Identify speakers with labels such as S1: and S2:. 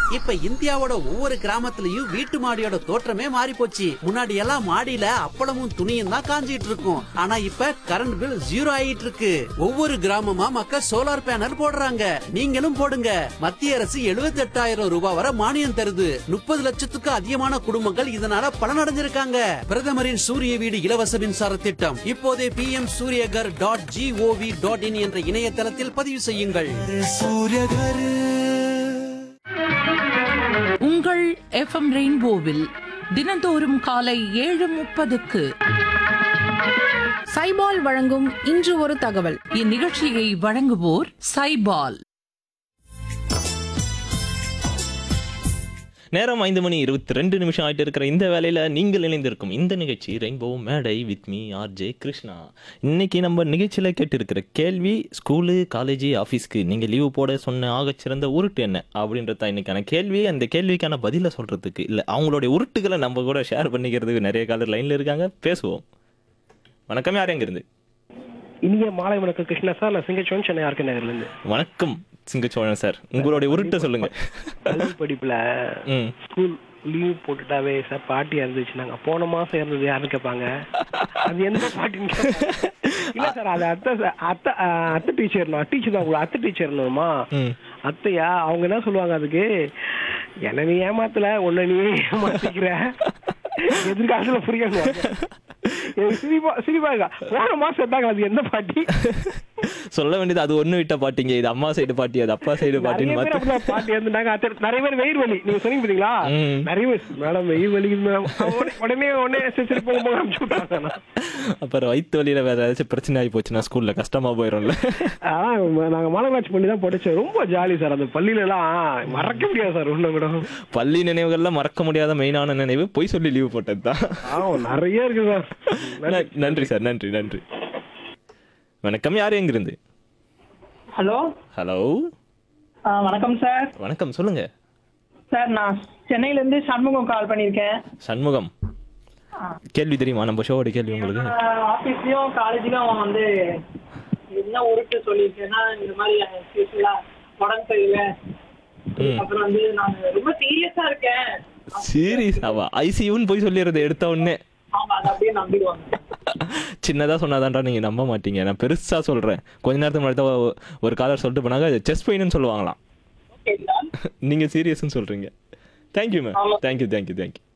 S1: இப்ப இந்தியாவோட ஒவ்வொரு கிராமத்துலயும் வீட்டு மாடியோட தோற்றமே மாறி போச்சு முன்னாடி எல்லாம் மாடியில அப்பளமும் துணியும் தான் காஞ்சிட்டு இருக்கும் ஆனா இப்ப கரண்ட் பில் ஜீரோ ஆயிட்டு இருக்கு ஒவ்வொரு கிராமமா மக்கள் சோலார் பேனல் போடுறாங்க நீங்களும் போடுங்க மத்திய அரசு 78000 ரூபாய் வரை மானியம் தருது முப்பது லட்சத்துக்கு அதிகமான குடும்பங்கள் இதனால பலனடைஞ்சிருக்காங்க பிரதமரின் சூரிய வீடு இலவச மின்சார திட்டம் இப்போதே P M Suryaghar dot gov dot in என்ற இணையதளத்தில் பதிவு செய்யுங்கள்
S2: உங்கள் எஃப்எம் ரெயின்போவில் தினந்தோறும் காலை ஏழு முப்பதுக்கு
S3: சைபால் வழங்கும் இன்று ஒரு தகவல்
S2: இந்நிகழ்ச்சியை வழங்குவோர் சைபால்
S4: நேரம் ஐந்து மணி இருபத்தி ரெண்டு நிமிஷம் ஆயிட்டு இருக்கிற இந்த வேலையில் நீங்கள் இணைந்திருக்கும் இந்த நிகழ்ச்சி ரெயின்போ மேடை வித் மீ ஆர்ஜே கிருஷ்ணா இன்னைக்கு நம்ம நிகழ்ச்சியில் கேட்டிருக்கிற கேள்வி ஸ்கூலு காலேஜ் ஆஃபீஸ்க்கு நீங்கள் லீவு போட சொன்ன ஆகச்சிறந்த உருட்டு என்ன அப்படின்றது தான் இன்னைக்கான கேள்வி அந்த கேள்விக்கான பதிலை சொல்கிறதுக்கு இல்லை அவங்களுடைய உருட்டுகளை நம்ம கூட ஷேர் பண்ணிக்கிறதுக்கு நிறைய காலர் லைனில் இருக்காங்க பேசுவோம் வணக்கம் யார் எங்கிருந்து
S5: இனிய மாலை வணக்கம் கிருஷ்ணா சார் நான் சிங்கச்சோன் சென்னை ஆர்கே நகர்ல இருந்து
S4: வணக்கம் சிங்கச்சோழன் சார் உங்களுடைய உருட்டை சொல்லுங்கள்
S5: கல்வி படிப்புல
S4: ம்
S5: ஸ்கூல் லீவ் போட்டுட்டாவே சார் பாட்டி இறந்துச்சுனாங்க போன மாசம் இறந்தது யாருன்னு கேட்பாங்க அது எந்த பாட்டின்னு கேட்பாங்க. இல்ல சார் அது அத்தை ச- அத்தை அஹ், அத்தை டீச்சர் டீச்சர் தான் உங்களுக்கு அத்தை டீச்சர்
S4: ம்
S5: அத்தையா அவங்க என்ன சொல்லுவாங்க அதுக்கு என்ன நீ ஏமாத்தல உன்னை நீ ஏமாத்திக்கிற எதிர்காலத்துல புரியணும் எனக்கு சிரிப்பா சிரிப்பா இருக்கா போன மாசம் இருந்தாங்க அது எந்த பாட்டி
S4: சொல்ல வேண்டியது அது ஒண்ணு விட்ட பாட்டிங்க இது அம்மா சைடு பாட்டி அது அப்பா சைடு
S5: நிறைய
S4: பாட்டின்னு
S5: பேர்
S4: மாத்தி
S5: அப்படிதான் பாட்டி இருந்தாங்க அத்தை நிறைய பேர் வெயில் வலி நீங்க சொன்னீங்க பாத்தீங்களா
S4: ம்.
S5: நிறைய பேர் மேடம் வெயில் வலி உடனே உடனே சரி சரி போங்க போங்க அனுப்பிச்சு விட்டாங்க
S4: அப்புறம் வயிற்று வலியில வேற ஏதாச்சும் பிரச்சனை ஆகி போச்சுன்னா ஸ்கூல்ல கஷ்டமா போயிடும்ல
S5: ஆனா நாங்க மாநகராட்சி பண்ணி தான் படிச்சோம் ரொம்ப ஜாலி சார் அந்த பள்ளியில எல்லாம் மறக்க முடியாது சார் ஒண்ணு கூட
S4: பள்ளி நினைவுகள்ல மறக்க முடியாத மெயினான நினைவு பொய் சொல்லி லீவு போட்டது தான்
S5: ஆ நிறைய இருக்கு சார்
S4: நன்றி சார் நன்றி நன்றி வணக்கம் யார் எங்கிருந்து
S6: ஹலோ
S4: ஹலோ
S6: ஆ, வணக்கம் சார்
S4: வணக்கம் சொல்லுங்க
S6: சார் நான் சென்னையில இருந்து சண்முகம் கால் பண்ணியிருக்கேன்
S4: சண்முகம் கேள்வி தெரியுமா நம்ம ஷோவோட கேள்வி உங்களுக்கு
S6: ஆஃபீஸ்லயும் காலேஜ்லயும் வந்து என்ன உருட்டு சொல்லியிருக்கேன்னா இந்த மாதிரி ஸ்பெஷலா உடம்பு சரியில்லை அப்புறம் வந்து நான் ரொம்ப சீரியஸா இருக்கேன்
S4: சீரியஸ் ஆவா ஐசியூன்னு போய் சொல்லிடுறது எடுத்த உடனே
S6: அவங்க அதை அப்படியே நம்பிடுவாங்க
S4: சின்னதா சொன்னாதான்டா நீங்க நம்ப மாட்டீங்க நான் பெருசா சொல்றேன் கொஞ்ச நேரத்துக்கு முன்னாடி தான் ஒ- ஒரு காலர் சொல்லிட்டு போனாங்க செஸ்ட் பெயின்னு சொல்லுவாங்களாம்
S6: ஓகேங்களா
S4: நீங்க சீரியஸ்னு சொல்றீங்க thank you ma'am thank you thank you thank you